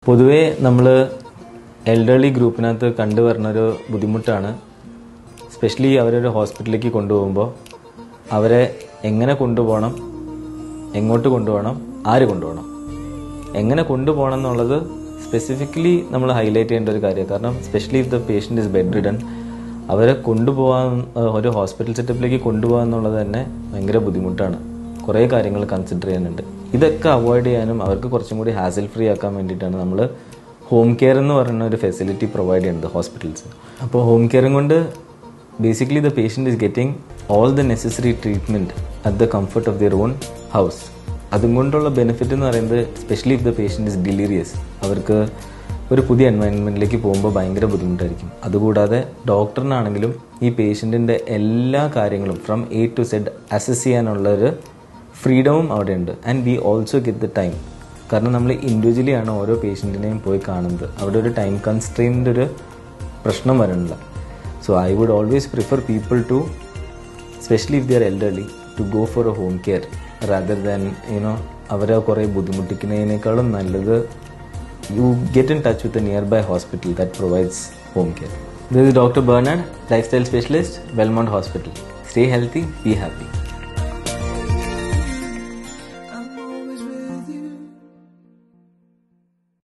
പൊതുവേ നമ്മൾ എൽഡർലി ഗ്രൂപ്പിനകത്ത് കണ്ടുവരുന്നൊരു ബുദ്ധിമുട്ടാണ് സ്പെഷ്യലി അവരൊരു ഹോസ്പിറ്റലിലേക്ക് കൊണ്ടുപോകുമ്പോൾ അവരെ എങ്ങനെ കൊണ്ടുപോകണം എങ്ങോട്ട് കൊണ്ടുപോകണം ആര് കൊണ്ടുപോകണം എങ്ങനെ കൊണ്ടുപോകണം എന്നുള്ളത് സ്പെസിഫിക്കലി നമ്മൾ ഹൈലൈറ്റ് ചെയ്യേണ്ട ഒരു കാര്യമാണ് കാരണം specially if the patient is bed ridden അവരെ കൊണ്ടുപോകാൻ ഏഹ്, ഒരു ഹോസ്പിറ്റൽ സെറ്റപ്പിലേക്ക് കൊണ്ടുപോകാൻ എന്നുള്ളത് തന്നെ ഭയങ്കര ബുദ്ധിമുട്ടാണ് കുറേ കാര്യങ്ങൾ കൺസിഡർ ചെയ്യാനുണ്ട് ഇതൊക്കെ അവോയ്ഡ് ചെയ്യാനും അവർക്ക് കുറച്ചും കൂടി ഹാസിൽ ഫ്രീ ആക്കാൻ വേണ്ടിയിട്ടാണ് നമ്മൾ ഹോം കെയർ എന്ന് പറയുന്ന ഒരു ഫെസിലിറ്റി പ്രൊവൈഡ് ചെയ്യുന്നത് ഹോസ്പിറ്റൽസ് അപ്പോൾ ഹോം കെയറും കൊണ്ട് basically the patient is getting all the necessary treatment at the comfort of their own house അതും കൊണ്ടുള്ള ബെനിഫിറ്റ് എന്ന് പറയുന്നത് specially if the patient is delirious അവർക്ക് ഒരു പുതിയ എൻവയൺമെൻറ്റിലേക്ക് പോകുമ്പോൾ ഭയങ്കര ബുദ്ധിമുട്ടായിരിക്കും അതുകൂടാതെ ഡോക്ടറിനാണെങ്കിലും ഈ പേഷ്യൻറ്റിൻ്റെ എല്ലാ കാര്യങ്ങളും from A to Z assess ചെയ്യാനുള്ള ഒരു ഫ്രീഡവും അവിടെ ഉണ്ട് and we also get the time കാരണം നമ്മൾ ഇൻഡിവിജ്വലി ആണ് ഓരോ പേഷ്യൻറ്റിനെയും പോയി കാണുന്നത് അവിടെ ഒരു ടൈം കൺസ്ട്രെയിൻ്റെ ഒരു പ്രശ്നം വരണില്ല so I would always prefer people to specially if they are elderly to go for a home care rather than you know അവരെ കുറേ ബുദ്ധിമുട്ടിക്കുന്നതിനേക്കാളും നല്ലത് you get in touch with a nearby hospital that provides home care this is doctor Bernard lifestyle specialist Wellmont hospital stay healthy be happy